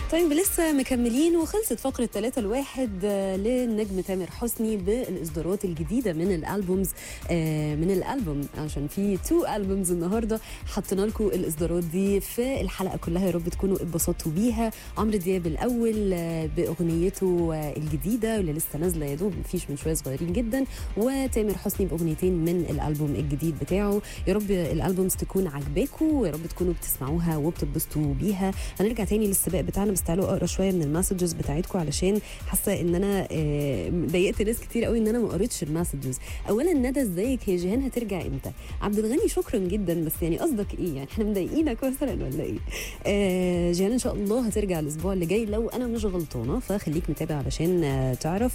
طيب لسه مكملين وخلصت فقرة ثلاثة الواحد آه، للنجم تامر حسني بالإصدارات الجديدة من الألبومز آه، من الألبوم عشان في تو ألبومز النهاردة حطينا لكم الإصدارات دي في الحلقة كلها يا رب تكونوا اتبسطتوا بيها عمرو دياب الأول آه، بأغنيته آه، الجديدة واللي لسه نازلة يا دوب مفيش من شوية صغيرين جدا وتامر حسني بأغنيتين من الألبوم الجديد بتاعه يا رب الألبومز تكون عجباكم ويا رب تكونوا بتسمعوها وبتتبسطوا بيها هنرجع تاني للسباق بتاعنا بس تعالوا اقرا شويه من المسجز بتاعتكم علشان حاسه ان انا آه، ضايقت ناس كتير قوي ان انا ما قريتش المسجز اولا ندى ازيك هي جيهان هترجع امتى عبد الغني شكرا جدا بس يعني قصدك ايه يعني احنا مضايقينك مثلا ولا ايه آه، جيهان ان شاء الله هترجع الاسبوع اللي جاي لو انا مش غلطانه فخليك متابع علشان آه، تعرف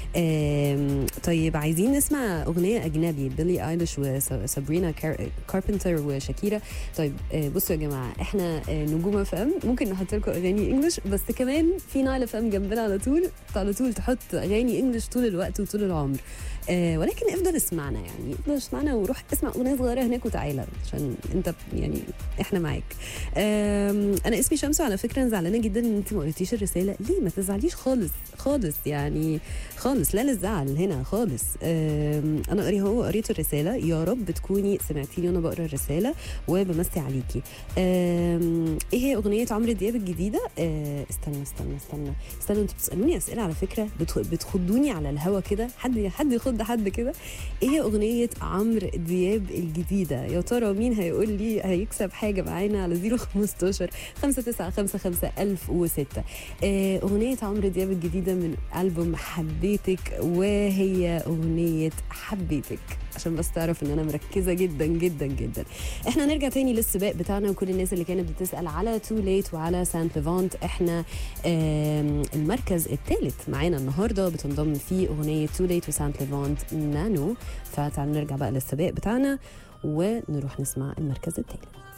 آم، طيب عايزين نسمع اغنيه اجنبي بيلي ايليش وسابرينا كار- كاربنتر وشاكيرا طيب آه، بصوا يا جماعه احنا آه، نجوم اف ام ممكن نحط لكم اغاني انجلش بس كمان في نايل اف ام جنبنا على طول على طول تحط اغاني انجلش طول الوقت وطول العمر آه ولكن افضل اسمعنا يعني افضل اسمعنا وروح اسمع اغنيه صغيره هناك وتعالى عشان انت يعني احنا معاك آم، انا اسمي شمس على فكره أنا زعلانه جدا ان انت ما قريتيش الرساله ليه ما تزعليش خالص خالص يعني خالص لا للزعل هنا خالص آم، انا قري هو قريت الرساله يا رب تكوني سمعتيني وانا بقرا الرساله وبمسي عليكي آم، ايه هي اغنيه عمرو دياب الجديده آه، استنى استنى استنى استنى انتوا بتسالوني اسئله على فكره بتخ- بتخضوني على الهوا كده حد حد يخض حد كده ايه هي اغنيه عمرو دياب الجديده يا ترى مين هيقول لي هيكسب حاجه معانا على 015 5955 1006 آه، اغنيه عمرو دياب الجديده من البوم حبيتك وهي اغنيه حبيتك عشان بس تعرف ان انا مركزه جدا جدا جدا احنا نرجع تاني للسباق بتاعنا وكل الناس اللي كانت بتسال على تو ليت وعلى سانت ليفانت احنا آم، المركز الثالث معانا النهارده بتنضم فيه اغنيه تو ليت وسانت ليفانت نانو فتعالوا نرجع بقى للسباق بتاعنا ونروح نسمع المركز الثالث